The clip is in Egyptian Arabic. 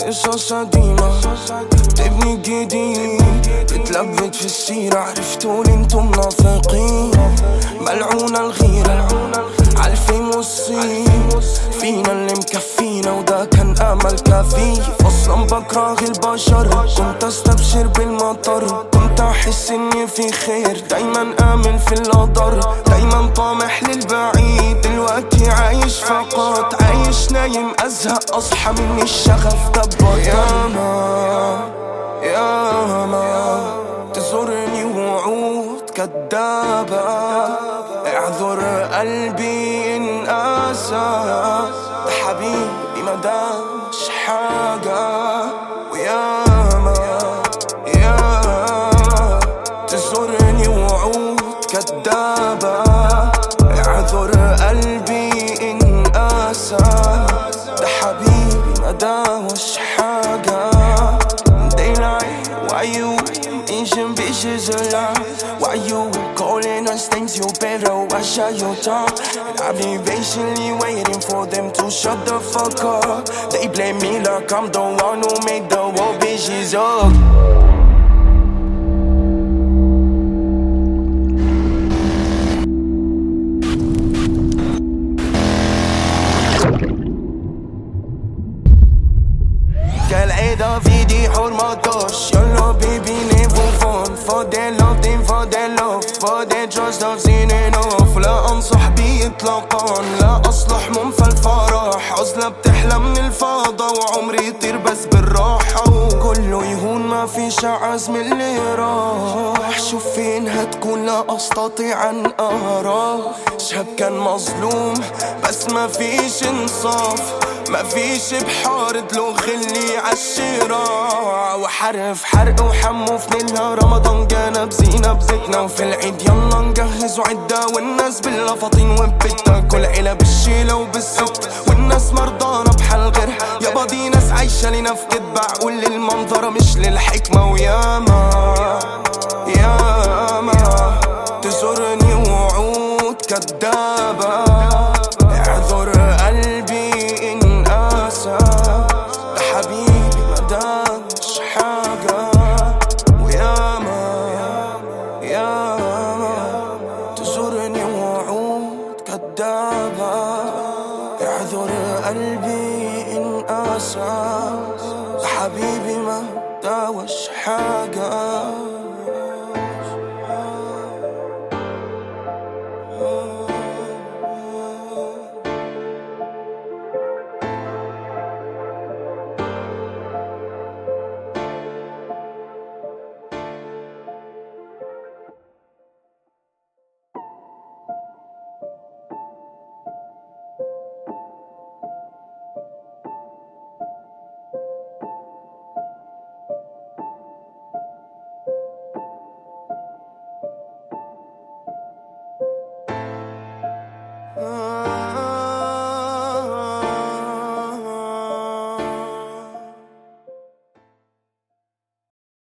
قصص قديمة تبني جديد بتلبت في السيرة عرفتوا انتم نافقين ملعونة الغيرة عالفيم والصين فينا اللي مكفينا وده كان امل كافي اصلا بكره البشر كنت استبشر بالمطر كنت احس اني في خير دايما امن في القدر دايما طامح للبعيد دلوقتي عايش فقط عايش نايم ازهق اصحى من الشغف دبر ياما ياما تزورني وعود كدابة اعذر قلبي ان اسى ده حبيبي ما داش حاجة وياما ياما تزورني وعود كدابة اعذر قلبي ان اسى ده حبيبي ما داوش حاجة Daylight, why you ancient bitches alive? Why you calling us things you better watch out your tongue? And I've been patiently waiting for them to shut the fuck up. They blame me like I'm the one who made the whole bitches up. كالعادة فيدي حرمتاش يلا بيبي نيفو فون For their love them for their love For their trust I've seen enough لا أنصح بيه إطلاقا لا أصلح منفى الفرح عزلة بتحلى من الفضا وعمري يطير بس بالراحة وكله يهون ما فيش عزم اللي راح شوف فين هتكون لا أستطيع أن أراه شاب كان مظلوم بس ما فيش انصاف ما فيش بحار له خلي عالشراع وحرف حرق وحمو في نيلها رمضان جانا بزينة بزيتنا وفي العيد يلا نجهز وعدة والناس باللفاطين وبتنا كل عيلة بالشيلة وبالست والناس مرضانة بحال غيرها يابا دي ناس عايشة لينا في كدب عقول للمنظرة مش للحكمة وياما ياما تزورني وعود كدابة اعذر قلبي ان اسى ده حبيبي ما داش حاجة وياما ياما تزورني وعود كدابة اعذر قلبي ان اسى ده حبيبي ما داوش حاجة